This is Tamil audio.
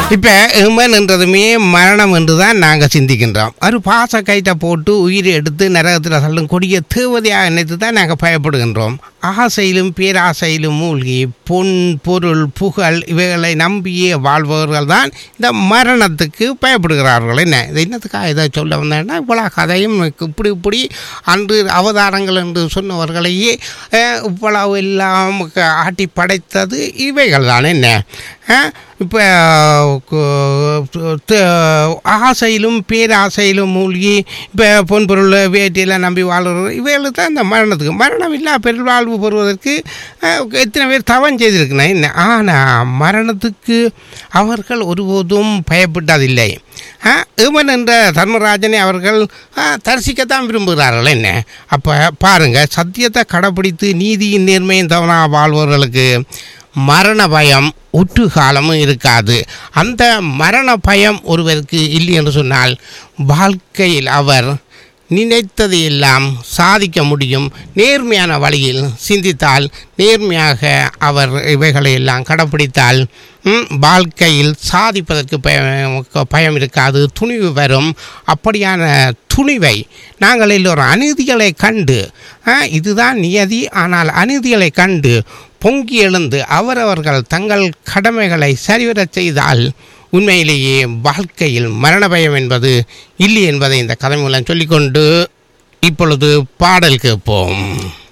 இப்போ இமன் என்றதுமே மரணம் என்று தான் நாங்கள் சிந்திக்கின்றோம் ஒரு பாச கைட்டை போட்டு உயிரை எடுத்து நரகத்தில் சொல்லும் கொடிய தேவதையாக நினைத்து தான் நாங்கள் பயப்படுகின்றோம் ஆசையிலும் பேராசையிலும் மூழ்கி பொன் பொருள் புகழ் இவைகளை நம்பியே வாழ்பவர்கள் தான் இந்த மரணத்துக்கு பயப்படுகிறார்கள் என்ன இது என்னத்துக்காக இதை சொல்ல வந்தேன்னா இவ்வளோ கதையும் இப்படி இப்படி அன்று அவதாரங்கள் என்று சொன்னவர்களையே அஹ், இவ்வளவு எல்லாம் க- ஆட்டி படைத்தது இவைகள் தான் என்ன இப்போ ஆசையிலும் பேராசையிலும் மூழ்கி இப்போ பொன்பொருள் வேட்டியெல்லாம் நம்பி வாழ்கிற இவைகளுக்கு தான் இந்த மரணத்துக்கு மரணம் இல்லா பெருவாழ்வு பெறுவதற்கு அஹ், எத்தனை பேர் தவம் செய்திருக்கணும் என்ன ஆனால் மரணத்துக்கு அவர்கள் ஒருபோதும் பயப்பட்டதில்லை ஆ, இவன் என்ற தர்மராஜனை அவர்கள் ஆ, தரிசிக்கத்தான் விரும்புகிறார்கள் என்ன அப்போ பாருங்கள் சத்தியத்தை கடைப்பிடித்து நீதியின் நேர்மையும் தவறா வாழ்பவர்களுக்கு மரண பயம் ஒற்று காலமும் இருக்காது அந்த மரண பயம் ஒருவருக்கு இல்லை என்று சொன்னால் வாழ்க்கையில் அவர் நினைத்ததை எல்லாம் சாதிக்க முடியும் நேர்மையான வழியில் சிந்தித்தால் நேர்மையாக அவர் இவைகளை எல்லாம் கடைப்பிடித்தால் ம், வாழ்க்கையில் சாதிப்பதற்கு பயம் பயம் இருக்காது துணிவு வரும் அப்படியான துணிவை நாங்கள் எல்லோரும் அநீதிகளை கண்டு ஆ, இதுதான் நியதி ஆனால் அநீதிகளை கண்டு பொங்கி எழுந்து அவரவர்கள் தங்கள் கடமைகளை சரிவரச் செய்தால் உண்மையிலேயே வாழ்க்கையில் மரண பயம் என்பது இல்லை என்பதை இந்த கதை மூலம் சொல்லிக்கொண்டு இப்பொழுது பாடல் கேட்போம்